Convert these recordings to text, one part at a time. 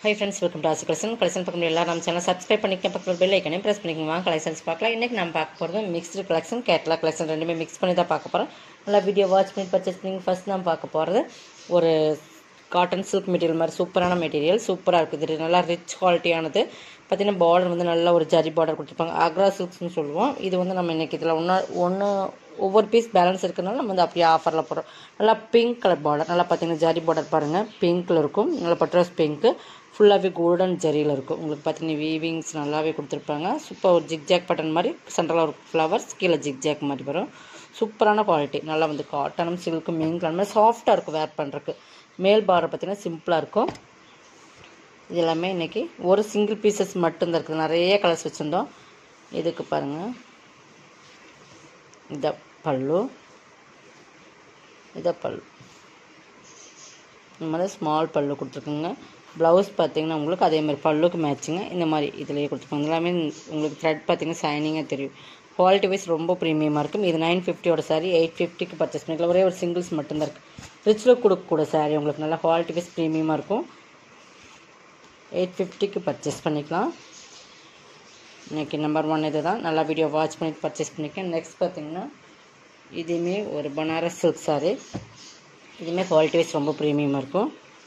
high friends welcome to Aasi collection collection பக்கம் எல்லாரும் நம்ம சேனல் சப்ஸ்கிரைப் பண்ணிக்க பக்கத்தில் பெல் ஐக்கனையும் ப்ரெஸ் பண்ணிக்கோங்க வாங்க கலெக்ஷன்ஸ் பார்க்கலாம் இன்றைக்கி நம்ம பார்க்க போகிறது மிக்ஸ்டு கலெக்ஷன் கேட்லா கலெக்ஷன் ரெண்டுமே மிக்ஸ் பண்ணி தான் பார்க்க போகிறோம் நல்லா வீடியோ வாட்ச் பண்ணி பர்ச்சேஸ் பண்ணி ஃபர்ஸ்ட் நம்ம பார்க்க போகிறது ஒரு காட்டன் சில்க் மெட்டீரியல் மாதிரி சூப்பரான மெட்டீரியல் சூப்பராக இருக்குது இது நல்லா ரிச் குவாலிட்டியானது பார்த்தீங்கன்னா பார்டர் வந்து நல்ல ஒரு ஜரி பார்டர் கொடுத்துருப்பாங்க ஆக்ரா சில்க்ஸ்னு சொல்லுவோம் இது வந்து நம்ம இன்றைக்கி இதில் ஒன்று ஒன்று ஒவ்வொரு பீஸ் பேலன்ஸ் இருக்கிறனால நம்ம வந்து அப்படியே ஆஃபரில் போடுறோம் நல்லா பிங்க் கலர் பார்டர் நல்லா பார்த்தீங்கன்னா ஜரி பார்டர் பாருங்கள் பிங்க்கில் இருக்கும் நல்லா பட்ரஸ் பிங்க்கு ஃபுல்லாகவே கோல்டன் ஜரியில் இருக்கும் உங்களுக்கு பார்த்தீங்கன்னா வீவிங்ஸ் நல்லாவே கொடுத்துருப்பாங்க சூப்பர் ஒரு ஜிக்ஜாக் பட்டன் மாதிரி சென்ட்ரலாக ஒரு ஃப்ளவர்ஸ் கீழே ஜிக்ஜாக் மாதிரி வரும் சூப்பரான குவாலிட்டி நல்லா வந்து காட்டனும் சில்க்கும் மிங்க் மாதிரி சாஃப்டாக இருக்கும் வேர் பண்ணுறதுக்கு மேல் பார்டர் பார்த்தீங்கன்னா சிம்பிளாக இருக்கும் இது எல்லாமே இன்றைக்கி ஒரு சிங்கிள் பீசஸ் மட்டும்தான் இருக்குது நிறைய கலர்ஸ் வச்சுருந்தோம் இதுக்கு பாருங்கள் இத பல்லு இத பல்லு இந்த மாதிரி ஸ்மால் பல்லு கொடுத்துருக்குங்க ப்ளவுஸ் பார்த்தீங்கன்னா உங்களுக்கு அதே மாதிரி பல்லுக்கு மேட்சிங்க இந்த மாதிரி இதிலேயே கொடுத்துருப்பாங்க எல்லாமே உங்களுக்கு த்ரெட் பார்த்தீங்கன்னா ஷைனிங்காக தெரியும் குவாலிட்டி வைஸ் ரொம்ப ப்ரீமியமாக இருக்கும் இது நைன் ஃபிஃப்டியோட சாரி எயிட் ஃபிஃப்டிக்கு பர்ச்சேஸ் பண்ணிக்கலாம் ஒரே ஒரு சிங்கிள்ஸ் மட்டும்தான் இருக்குது ரிச்சில் கொடுக்கக்கூட சாரி உங்களுக்கு நல்லா குவாலிட்டி வைஸ் ப்ரீமியமாக இருக்கும் எயிட் ஃபிஃப்டிக்கு பர்ச்சேஸ் பண்ணிக்கலாம் இன்றைக்கி நம்பர் ஒன் இது தான் நல்லா வீடியோ வாட்ச் பண்ணிட்டு பர்ச்சேஸ் பண்ணிக்கேன் நெக்ஸ்ட் பார்த்தீங்கன்னா இதுவுமே ஒரு பனாரஸ் சில்க் சாரி இதுவுமே குவாலிட்டி வைஸ் ரொம்ப ப்ரீமியமாக இருக்கும்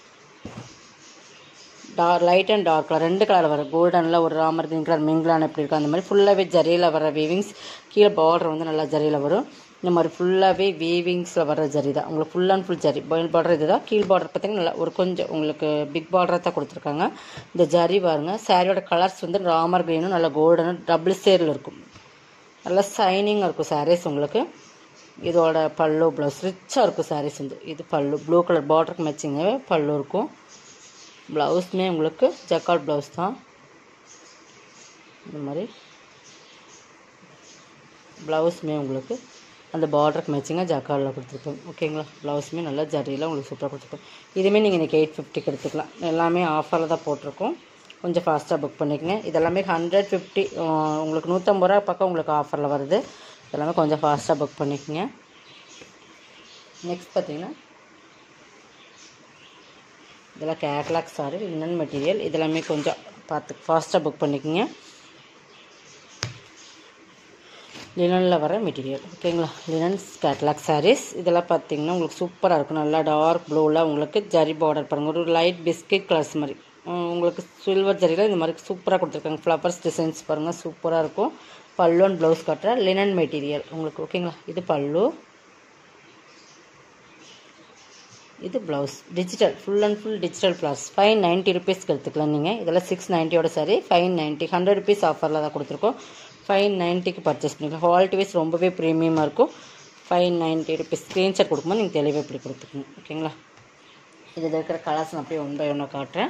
dark light and dark colour ரெண்டு கலர் வரும் கோல்டனில் ஒரு ராமர் கிரீன் கலர் மிங்கிலான எப்படி இருக்கும் அந்த மாதிரி ஃபுல்லாகவே ஜரியில் வர வீவிங்ஸ் கீழே பார்டர் வந்து நல்லா ஜரியில் வரும் இந்த மாதிரி ஃபுல்லாகவே வீவிங்ஸில் வர ஜரி தான் உங்களுக்கு ஃபுல் அண்ட் ஃபுல் ஜரி பாயில் பார்டர் இது தான் கீழ் பார்டர் பார்த்தீங்கன்னா நல்லா ஒரு கொஞ்சம் உங்களுக்கு பிக் பார்டராக தான் கொடுத்துருக்காங்க இந்த ஜரி பாருங்கள் சாரியோட கலர்ஸ் வந்து ராமர் க்ரீனும் நல்லா கோல்டனும் டபுள் சேரில் இருக்கும் நல்லா ஷைனிங்காக இருக்கும் சாரீஸ் உங்களுக்கு இதோட பல்லு ப்ளவுஸ் ரிச்சாக இருக்கும் சாரீஸ் வந்து இது பல்லு ப்ளூ கலர் பார்டருக்கு மேட்சிங்காகவே பல்லு இருக்கும் ப்ளவுஸுமே உங்களுக்கு ஜக்கார்ட் ப்ளவுஸ் தான் இந்த மாதிரி ப்ளவுஸுமே உங்களுக்கு அந்த பார்டருக்கு மேட்சிங்காக ஜக்கார்டில் கொடுத்துருப்போம் ஓகேங்களா ப்ளவுஸுமே நல்லா ஜரியில் உங்களுக்கு சூப்பராக கொடுத்துருப்போம் இதுவுமே நீங்கள் இன்றைக்கி எயிட் ஃபிஃப்டிக்கு எடுத்துக்கலாம் எல்லாமே ஆஃபரில் தான் போட்டிருக்கோம் கொஞ்சம் ஃபாஸ்ட்டாக புக் பண்ணிக்கங்க இதெல்லாமே ஹண்ட்ரட் ஃபிஃப்டி உங்களுக்கு நூற்றம்பது ரூபா பக்கம் உங்களுக்கு ஆஃபரில் வருது எல்லாமே கொஞ்சம் ஃபாஸ்ட்டாக புக் பண்ணிக்கங்க நெக்ஸ்ட் பார்த்தீங்கன்னா இதெல்லாம் கேட்லாக் சாரி லினன் மெட்டீரியல் இதெல்லாமே கொஞ்சம் பார்த்து ஃபாஸ்ட்டாக புக் பண்ணிக்கோங்க லினனில் வர மெட்டீரியல் ஓகேங்களா லினன்ஸ் கேட்லாக் சாரீஸ் இதெல்லாம் பார்த்தீங்கன்னா உங்களுக்கு சூப்பராக இருக்கும் நல்லா டார்க் ப்ளூவில் உங்களுக்கு ஜரி பார்டர் பாருங்கள் ஒரு லைட் பிஸ்கட் கலர்ஸ் மாதிரி உங்களுக்கு சில்வர் ஜரியில் இந்த மாதிரி சூப்பராக கொடுத்துருக்காங்க ஃப்ளவர்ஸ் டிசைன்ஸ் பாருங்கள் சூப்பராக இருக்கும் பல்லு அண்ட் ப்ளவுஸ் கட்டுற லினன் மெட்டீரியல் உங்களுக்கு ஓகேங்களா இது பல்லு இது blouse digital full and full digital flowers five ninety ருபீஸ்க்கு எடுத்துக்கலாம் நீங்கள் இதெல்லாம் சிக்ஸ் நைன்ட்டியோட sari five ninety hundred rupees ஆஃபரில் தான் கொடுத்துருக்கோம் ஃபைவ் நைன்ட்டிக்கு பர்ச்சேஸ் பண்ணிக்கலாம் குவாலிட்டி வைஸ் ரொம்பவே ப்ரீமியமாக இருக்கும் ஃபைவ் நைன்ட்டி ருபீஸ் ஸ்க்ரீன்ஷாட் கொடுக்கும்போது நீங்கள் தெளிவாக இப்படி கொடுத்துக்கணும் ஓகேங்களா இதில் இருக்கிற கலர்ஸ் நான் அப்படியே ஒன் பை ஒன்று காட்டுறேன்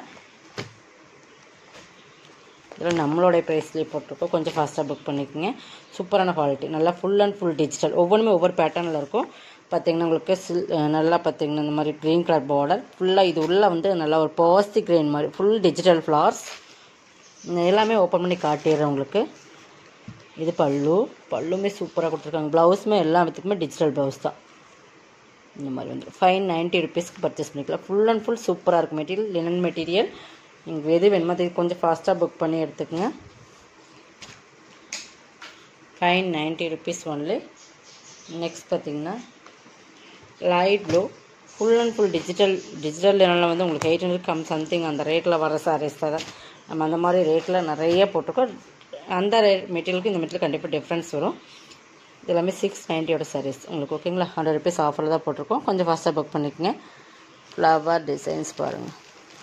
இதில் நம்மளோடைய ப்ரைஸ்லேயே போட்டிருக்கோம் கொஞ்சம் ஃபாஸ்ட்டாக புக் பண்ணிக்கோங்க சூப்பரான குவாலிட்டி நல்லா ஃபுல் அண்ட் ஃபுல் டிஜிட்டல் ஒவ்வொன்றுமே ஒவ்வொரு பேட்டர்னில் இருக்கும் பார்த்தீங்கன்னா உங்களுக்கு சில் நல்லா பார்த்தீங்கன்னா இந்த மாதிரி க்ரீன் கலர் பார்டர் ஃபுல்லாக இது உள்ளே வந்து நல்லா ஒரு பாஸ்தி க்ரீன் மாதிரி ஃபுல் டிஜிட்டல் ஃப்ளவர்ஸ் எல்லாமே ஓப்பன் பண்ணி காட்டிடுறேன் உங்களுக்கு இது பல்லு பல்லுமே சூப்பராக கொடுத்துருக்காங்க ப்ளவுஸுமே எல்லா விதத்துக்குமே டிஜிட்டல் ப்ளவுஸ் தான் இந்த மாதிரி வந்துடும் ஃபைவ் நைன்ட்டி ருபீஸ்க்கு பர்ச்சேஸ் பண்ணிக்கலாம் ஃபுல் அண்ட் ஃபுல் சூப்பராக இருக்கும் மெட்டீரியல் லினன் மெட்டீரியல் நீங்கள் எது வேணுமோ அது கொஞ்சம் ஃபாஸ்ட்டாக புக் பண்ணி எடுத்துக்கோங்க five ninety rupees only next பார்த்தீங்கன்னா light blue full and full digital digital லினனில் வந்து உங்களுக்கு எயிட் ஹண்ட்ரட் கம் சம்திங் அந்த ரேட்டில் வர சாரீஸ் தான் நம்ம அந்த மாதிரி ரேட்டில் நிறைய போட்டிருக்கோம் அந்த ரேட் மெட்டீரியலுக்கு இந்த மெட்டீரியல் கண்டிப்பாக டிஃப்ரென்ஸ் வரும் இது எல்லாமே சிக்ஸ் நைன்ட்டியோட சாரீஸ் உங்களுக்கு ஓகேங்களா ஹண்ட்ரட் ருபீஸ் ஆஃபரில் தான் போட்டிருக்கோம் கொஞ்சம் ஃபாஸ்ட்டாக புக் பண்ணிக்கோங்க ஃப்ளவர் டிசைன்ஸ் பாருங்கள்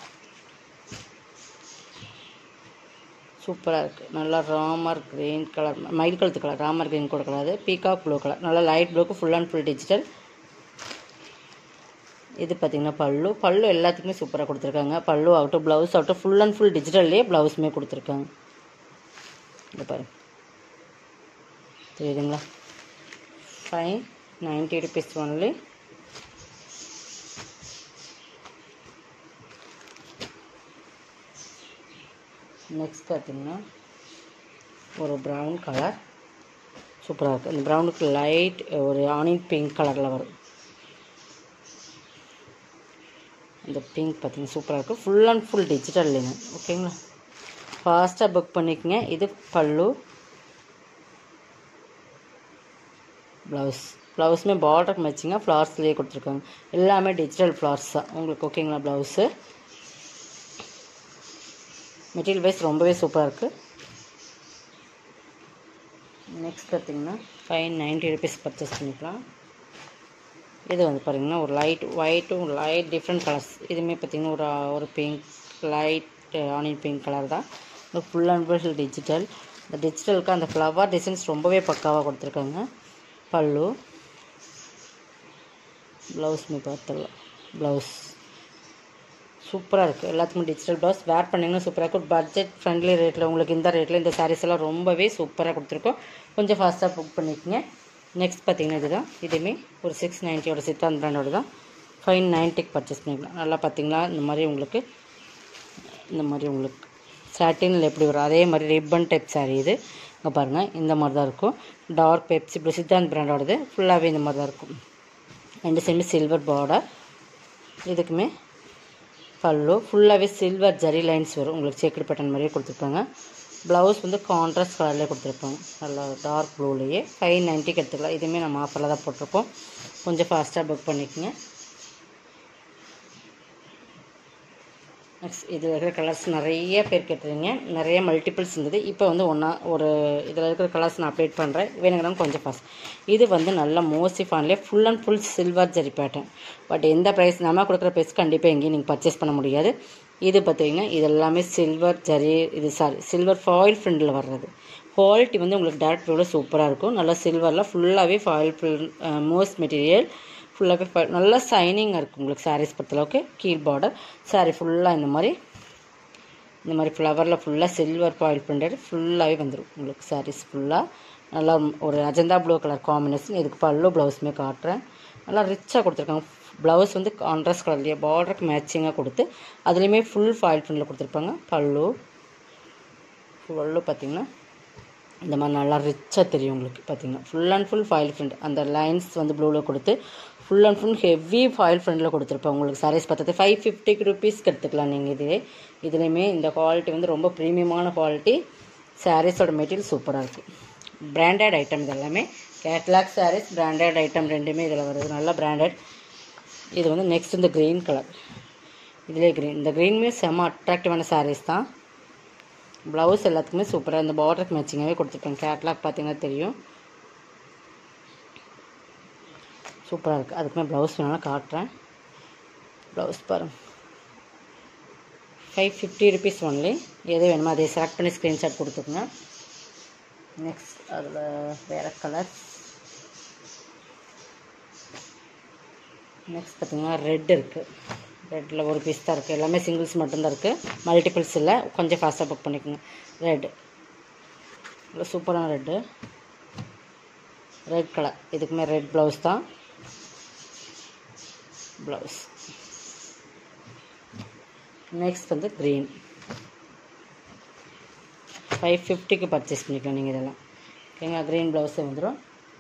சூப்பராக இருக்குது நல்லா ராமர் க்ரீன் கலர் மயில் கழுத்து கலர் ராமர் க்ரீன் கூட கலர் பீகாக் ப்ளூ கலர் நல்லா லைட் ப்ளூக்கு ஃபுல் அண்ட் ஃபுல் டிஜிட்டல் இது பார்த்திங்கன்னா பல்லு பல்லு எல்லாத்துக்குமே சூப்பராக கொடுத்துருக்காங்க பல்லு ஆகட்டும் ப்ளவுஸ் ஆகட்டும் ஃபுல் அண்ட் ஃபுல் டிஜிட்டல்லையே ப்ளவுஸுமே கொடுத்துருக்காங்க இந்த பாரு தெரியுதுங்களா five ninety rupees only next பார்த்திங்கன்னா ஒரு ப்ரௌன் கலர் சூப்பராக இருக்குது இந்த ப்ரௌனுக்கு லைட் ஒரு ஆனியன் பிங்க் கலரில் வரும் இந்த பிங்க் பார்த்தீங்கன்னா சூப்பராக இருக்கும் full and full digital linen ஓகேங்களா ஃபாஸ்ட்டாக புக் பண்ணிக்கங்க இது பல்லு ப்ளவுஸ் ப்ளவுஸுமே பார்டருக்கு மேட்சிங்காக ஃப்ளார்ஸ்லேயே கொடுத்துருக்காங்க எல்லாமே டிஜிட்டல் ஃப்ளார்ஸ் தான் உங்களுக்கு ஓகேங்களா ப்ளவுஸு மெட்டீரியல் வைஸ் ரொம்பவே சூப்பராக இருக்குது நெக்ஸ்ட் பார்த்தீங்கன்னா ஃபைவ் நைன்ட்டி ருபீஸ் பர்ச்சேஸ் பண்ணிக்கலாம் இது வந்து பாருங்கன்னா ஒரு லைட் ஒயிட்டும் லைட் டிஃப்ரெண்ட் கலர்ஸ் இதுவுமே பார்த்தீங்கன்னா ஒரு ஒரு pink light onion pink colour தான் ஃபுல் அண்ட் ஃபுல் டிஜிட்டல் இந்த டிஜிட்டலுக்கு அந்த ஃப்ளவர் டிசைன்ஸ் ரொம்பவே பக்காவாக கொடுத்துருக்காங்க பல்லு ப்ளவுஸ்மே பார்த்துடலாம் ப்ளவுஸ் சூப்பராக இருக்குது எல்லாத்துக்கும் டிஜிட்டல் ப்ளவுஸ் வேர் பண்ணிங்கன்னா சூப்பராக இருக்கும் பட்ஜெட் ஃப்ரெண்ட்லி ரேட்டில் உங்களுக்கு இந்த ரேட்டில் இந்த சாரீஸ் எல்லாம் ரொம்பவே சூப்பராக கொடுத்துருக்கோம் கொஞ்சம் ஃபாஸ்ட்டாக புக் பண்ணிக்கங்க நெக்ஸ்ட் பார்த்தீங்கன்னா இதுதான் இதுவுமே ஒரு சிக்ஸ் நைன்ட்டியோட சித்தாந்த் பிராண்டோட தான் ஃபைவ் நைன்ட்டிக்கு பர்ச்சேஸ் பண்ணிக்கலாம் நல்லா பார்த்தீங்களா இந்த மாதிரி உங்களுக்கு இந்த மாதிரி உங்களுக்கு சாட்டினில் எப்படி வரும் அதே மாதிரி ரிப்பன் டைப் சாரீ இது இங்கே பாருங்கள் இந்த மாதிரி தான் இருக்கும் டார்க் பெப்சி இப்போ சித்தாந்த் பிராண்டோடது ஃபுல்லாகவே இந்த மாதிரி தான் இருக்கும் ரெண்டு சைடுமே சில்வர் பார்டர் இதுக்குமே பல்லு ஃபுல்லாகவே சில்வர் ஜரி லைன்ஸ் வரும் உங்களுக்கு செக்குடு பேட்டர்ன் மாதிரியே கொடுத்துருப்பாங்க ப்ளவுஸ் வந்து கான்ட்ராஸ்ட் கலர்லேயே கொடுத்துருப்பாங்க நல்லா டார்க் ப்ளூலேயே ஃபைவ் நைன்ட்டிக்கு எடுத்துக்கலாம் இதுவுமே நம்ம ஆஃபரில் தான் போட்டிருக்கோம் கொஞ்சம் ஃபாஸ்ட்டாக புக் பண்ணிக்கோங்க நெக்ஸ்ட் இதில் இருக்கிற கலர்ஸ் நிறைய பேர் கேட்டுருங்க நிறைய மல்டிபிள்ஸ் இருந்தது இப்போ வந்து ஒன்றா ஒரு இதில் இருக்கிற கலர்ஸ் நான் அப்டேட் பண்ணுறேன் வேணுங்கிறவங்க கொஞ்சம் ஃபாஸ்ட் இது வந்து நல்ல மோசிஃபான்லேயே ஃபுல் அண்ட் ஃபுல் சில்வர் ஜரி பேட்டர்ன் பட் எந்த ப்ரைஸ் நம்ம கொடுக்குற ப்ரைஸ் கண்டிப்பாக எங்கேயும் நீங்கள் பர்ச்சேஸ் பண்ண முடியாது இது பார்த்தீங்கன்னா இது எல்லாமே சில்வர் ஜரி இது சாரி சில்வர் ஃபாயில் ஃப்ரெண்டில் வர்றது குவாலிட்டி வந்து உங்களுக்கு டேரக்ட் விட சூப்பராக இருக்கும் நல்லா சில்வரில் ஃபுல்லாகவே ஃபாயில் ஃபில் மோஸ்ட் மெட்டீரியல் ஃபுல்லாகவே நல்லா சைனிங்காக இருக்கும் உங்களுக்கு சாரீஸ் பொறுத்தளவுக்கு கீழ் பார்டர் சாரீ ஃபுல்லாக இந்த மாதிரி இந்த மாதிரி ஃப்ளவரில் ஃபுல்லாக சில்வர் பாயில் பிரிண்டட் ஃபுல்லாகவே வந்துடும் உங்களுக்கு சாரீஸ் ஃபுல்லாக நல்லா ஒரு அஜந்தா ப்ளூ கலர் காம்பினேஷன் இதுக்கு பல்லு ப்ளவுஸுமே காட்டுறேன் நல்லா ரிச்சாக கொடுத்துருக்காங்க ப்ளவுஸ் வந்து கான்ட்ராஸ்ட் கலர்லேயே பார்டருக்கு மேட்சிங்காக கொடுத்து அதுலேயுமே ஃபுல் ஃபாயில் பிரிண்டில் கொடுத்துருப்பாங்க பல்லு பல்லு பார்த்திங்கன்னா இந்த மாதிரி நல்லா ரிச்சாக தெரியும் உங்களுக்கு பார்த்தீங்கன்னா full and full foil front அந்த லைன்ஸ் வந்து ப்ளூவில் கொடுத்து full and full heavy foil ஃப்ரண்டில் கொடுத்துருப்பேன் உங்களுக்கு சாரீஸ் பார்த்தது ஃபைவ் ஃபிஃப்டிக்கு ருபீஸ்க்கு எடுத்துக்கலாம் நீங்கள் இதே இதுலேயுமே இந்த குவாலிட்டி வந்து ரொம்ப ப்ரீமியமான குவாலிட்டி சாரீஸோட மெட்டீரியல் சூப்பராக இருக்குது பிராண்டட் ஐட்டம் இது எல்லாமே கேட்லாக் சாரீஸ் பிராண்டட் ஐட்டம் ரெண்டுமே இதில் வருது நல்லா பிராண்டட் இது வந்து நெக்ஸ்ட் இந்த க்ரீன் கலர் இதிலே க்ரீன் இந்த க்ரீனுமே செம்ம அட்ராக்டிவான சாரீஸ் தான் ப்ளவுஸ் எல்லாத்துக்குமே சூப்பராக இந்த பார்டருக்கு மேட்சிங்காகவே கொடுத்துருப்பேன் கேட்லாக் பார்த்தீங்கன்னா தெரியும் சூப்பராக இருக்குது அதுக்குமே ப்ளவுஸ் வேணாலும் காட்டுறேன் ப்ளவுஸ் பாருங்கள் ஃபைவ் ஃபிஃப்டி ருபீஸ் ஒன்லி எது வேணுமோ அதை செலக்ட் பண்ணி ஸ்க்ரீன்ஷாட் கொடுத்துக்குங்க நெக்ஸ்ட் அதில் வேறு கலர் நெக்ஸ்ட் பார்த்தீங்கன்னா ரெட் இருக்குது ரெட்டில் ஒரு பீஸ் தான் இருக்குது எல்லாமே சிங்கிள்ஸ் மட்டும்தான் இருக்குது மல்டிபிள்ஸ் இல்லை கொஞ்சம் ஃபாஸ்ட்டாக புக் பண்ணிக்கோங்க ரெட் இல்லை சூப்பரான ரெட்டு ரெட் கலர் இதுக்குமே ரெட் ப்ளவுஸ் தான் ப்ளவுஸ் நெக்ஸ்ட் வந்து க்ரீன் ஃபைவ் ஃபிஃப்டிக்கு பர்ச்சேஸ் பண்ணிக்கலாம் நீங்கள் இதெல்லாம் ஓகேங்களா க்ரீன் ப்ளவுஸே வந்துடும்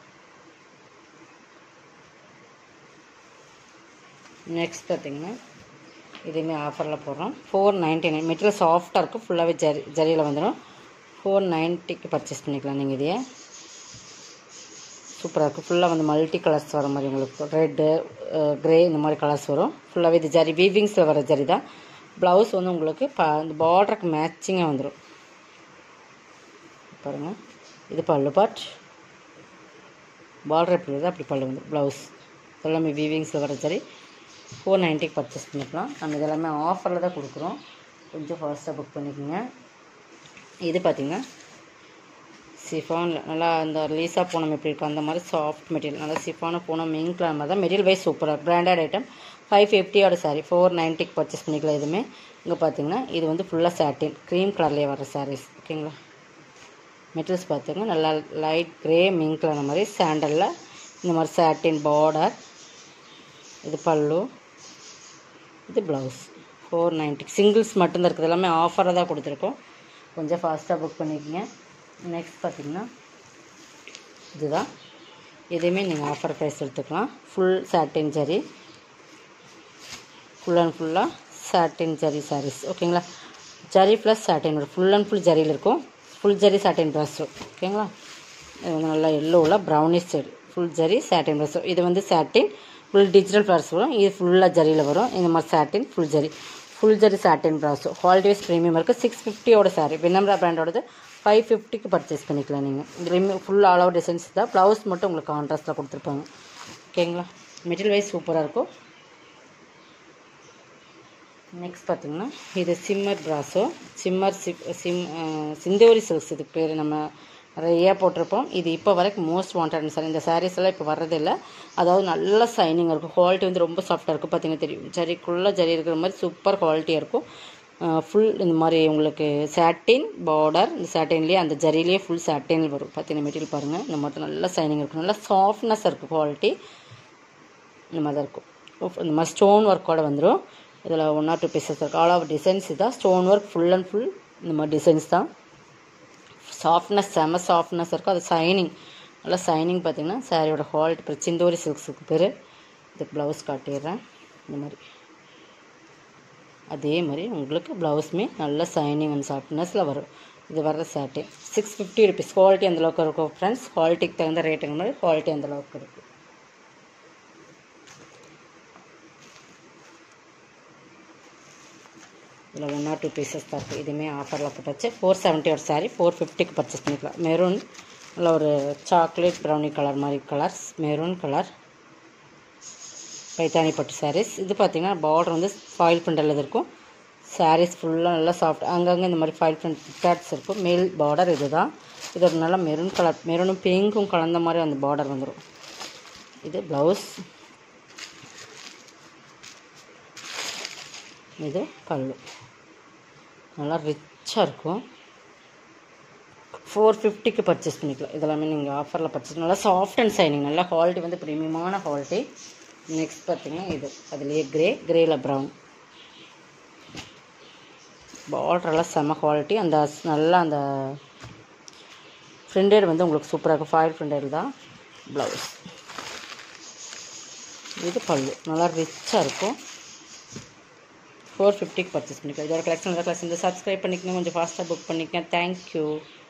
நெக்ஸ்ட் பார்த்தீங்கன்னா இதுவுமே ஆஃபரில் போடுறோம் ஃபோர் நைன்ட்டி நைன் மெட்டீரியல் சாஃப்டாக இருக்கும் ஃபுல்லாகவே ஜரி ஜரியில் வந்துடும் ஃபோர் நைன்ட்டிக்கு பர்ச்சேஸ் பண்ணிக்கலாம் நீங்கள் இதையே சூப்பராக இருக்கும் ஃபுல்லாக வந்து மல்டி கலர்ஸ் வர மாதிரி உங்களுக்கு ரெட்டு க்ரே இந்த மாதிரி கலர்ஸ் வரும் ஃபுல்லாகவே இது ஜரி வீவிங்ஸில் வர ஜரி தான் ப்ளவுஸ் வந்து உங்களுக்கு ப இந்த பார்டருக்கு மேட்சிங்காக வந்துடும் பாருங்கள் இது பல்லு பாட் பார்டர் எப்படி வருது அப்படி பல்லு வந்து ப்ளவுஸ் எல்லாமே வீவிங்ஸில் வர ஜரி ஃபோர் நைன்ட்டிக்கு பர்ச்சேஸ் பண்ணிக்கலாம் நம்ம இதெல்லாமே ஆஃபரில் தான் கொடுக்குறோம் கொஞ்சம் ஃபாஸ்ட்டாக புக் பண்ணிக்கோங்க இது பார்த்திங்கன்னா சிஃபானில் நல்லா அந்த லீஸாக பூனம் எப்படி இருக்கும் அந்த மாதிரி சாஃப்ட் மெட்டீரியல் நல்லா சிஃபான பூனம் மெயின் கலர் மாதிரி தான் மெட்டீரியல் வைஸ் சூப்பராக பிராண்டட் ஐட்டம் ஃபைவ் ஃபிஃப்டியோட சாரி ஃபோர் நைன்ட்டிக்கு பர்ச்சேஸ் பண்ணிக்கலாம் இதுவுமே இங்கே பார்த்தீங்கன்னா இது வந்து ஃபுல்லாக சாட்டின் க்ரீம் கலர்லேயே வர சாரீஸ் ஓகேங்களா மெட்டீரியல்ஸ் பார்த்துங்க நல்லா லைட் க்ரே மின் கலர் மாதிரி சாண்டலில் இந்த மாதிரி சாட்டின் பார்டர் இது பல்லு இது ப்ளவுஸ் ஃபோர் நைன்ட்டி சிங்கிள்ஸ் மட்டும்தான் இருக்குது எல்லாமே ஆஃபராக தான் கொடுத்துருக்கோம் கொஞ்சம் ஃபாஸ்ட்டாக புக் பண்ணிக்கோங்க நெக்ஸ்ட் பார்த்திங்கன்னா இதுதான் இதுவுமே நீங்கள் ஆஃபர் ப்ரைஸ் எடுத்துக்கலாம் full satin zari full and ஃபுல்லாக சாட்டின் ஜரி சாரீஸ் ஓகேங்களா ஜரி ப்ளஸ் சாட்டின் வரும் ஃபுல் அண்ட் ஃபுல் ஜரியில் இருக்கும் ஃபுல் ஜரி சாட்டின் ப்ளஸ் ஓகேங்களா இது வந்து நல்லா எல்லோவில் brownish side full zari satin plus இது வந்து சாட்டின் ஃபுல் டிஜிட்டல் ஃப்ளவர்ஸ் வரும் இது ஃபுல்லாக ஜரியில் வரும் இந்த மாதிரி satin full zari full zari satin ப்ராஸோ குவாலிட்டி வைஸ் ப்ரீமியம் இருக்குது சிக்ஸ் ஃபிஃப்டியோட சாரி வினம்ரா பிராண்டோடது ஃபைவ் ஃபிஃப்டிக்கு பர்ச்சேஸ் பண்ணிக்கலாம் நீங்கள் இதுலேயுமே ஃபுல் ஆல் ஓவர் டிசைன்ஸ் தான் ப்ளவுஸ் மட்டும் உங்களுக்கு கான்ட்ராஸ்ட்டில் கொடுத்துருப்பாங்க ஓகேங்களா மெட்டீரியல் வைஸ் சூப்பராக இருக்கும் நெக்ஸ்ட் பார்த்தீங்கன்னா இது சிம்மர் ப்ராஸோ சிம்மர் சிப் சிம் சிந்தோரி சில்க்ஸ் இதுக்கு பேர் நம்ம நிறையா போட்டிருப்போம் இது இப்போ வரைக்கும் மோஸ்ட் வாண்டட் சார் இந்த சாரீஸ் எல்லாம் இப்போ வர்றதில்லை அதாவது நல்ல சைனிங் இருக்கும் குவாலிட்டி வந்து ரொம்ப சாஃப்டாக இருக்கும் பார்த்தீங்கன்னா தெரியும் ஜரிக்குள்ளே ஜரி இருக்கிற மாதிரி சூப்பர் குவாலிட்டியாக இருக்கும் ஃபுல் இந்த மாதிரி உங்களுக்கு சாட்டின் பார்டர் இந்த சாட்டின்லேயே அந்த ஜரிலேயே ஃபுல் சாட்டின் வரும் பார்த்தீங்கன்னா மெட்டீரியல் பாருங்கள் இந்த மாதிரி நல்ல சைனிங் இருக்கும் நல்லா சாஃப்ட்னஸ் இருக்கும் குவாலிட்டி இந்த மாதிரி தான் இருக்கும் இந்த மாதிரி ஸ்டோன் ஒர்க்கோட வந்துடும் இதில் ஒன் ஆர் டூ பீசஸ் இருக்குது ஆல் ஆஃப் டிசைன்ஸ் இதான் stone work full and full இந்த மாதிரி டிசைன்ஸ் தான் சாஃப்ட்னஸ் செம சாஃப்ட்னஸ் இருக்கும் அது சைனிங் நல்லா சைனிங் பார்த்தீங்கன்னா சாரியோட குவாலிட்டி இப்போ சிந்தோரி சில்க்ஸுக்கு பேர் இதுக்கு ப்ளவுஸ் காட்டிடுறேன் இந்த மாதிரி அதே மாதிரி உங்களுக்கு ப்ளவுஸுமே நல்ல சைனிங் அண்ட் சாஃப்ட்னஸில் வரும் இது வர்ற சாட்டே சிக்ஸ் ஃபிஃப்டி ருபீஸ் குவாலிட்டி அந்தளவுக்கு இருக்கும் ஃப்ரெண்ட்ஸ் குவாலிட்டிக்கு தகுந்த ரேட்டுங்க மாதிரி குவாலிட்டி அந்தளவுக்கு இருக்குது இதில் ஒன் ஆர் டூ பீசஸ் தான் இருக்குது இதுவுமே ஆஃபரில் போட்டாச்சு ஃபோர் செவன்ட்டி ஒரு சாரீ ஃபோர் ஃபிஃப்டிக்கு பர்ச்சேஸ் பண்ணிக்கலாம் மெரூன் நல்ல ஒரு சாக்லேட் ப்ரௌனி கலர் மாதிரி கலர்ஸ் மெரூன் கலர் பைத்தானி பட்டு சாரீஸ் இது பார்த்திங்கன்னா பார்டர் வந்து ஃபாயில் பிரிண்டல் இருக்கும் சாரீஸ் ஃபுல்லாக நல்லா சாஃப்ட் அங்கங்கே இந்த மாதிரி ஃபாயில் பிரிண்ட் பேட்ஸ் இருக்கும் மேல் பார்டர் இது தான் இது ஒரு நல்லா மெரூன் கலர் மெரூனும் பிங்க்கும் கலந்த மாதிரி அந்த பார்டர் வந்துடும் இது ப்ளவுஸ் இது பல்லு நல்லா ரிச்சாக இருக்கும் ஃபோர் ஃபிஃப்டிக்கு பர்ச்சேஸ் பண்ணிக்கலாம் இதெல்லாமே நீங்கள் ஆஃபரில் பர்ச்சேஸ் நல்லா சாஃப்ட் அண்ட் சைனிங் நல்லா குவாலிட்டி வந்து ப்ரீமியமான குவாலிட்டி நெக்ஸ்ட் பார்த்தீங்கன்னா இது அதுலேயே க்ரே க்ரேயில் ப்ரௌன் பார்டரெல்லாம் செம்ம குவாலிட்டி அந்த நல்லா அந்த ஃப்ரிண்டேட் வந்து உங்களுக்கு சூப்பராக இருக்கும் ஃபாயில் ஃப்ரிண்டேட் தான் ப்ளவுஸ் இது பல்லு நல்லா ரிச்சாக இருக்கும் ஃபோர் ஃபிஃப்டிக்கு பர்ச்சேஸ் பண்ணிக்கலாம் இதோட கலெக்ஷன் கலெக்ஷன் சப்ஸ்கிரைப் பண்ணிக்கணும் கொஞ்சம் ஃபாஸ்ட்டாக புக் பண்ணிக்கங்க தேங்க்யூ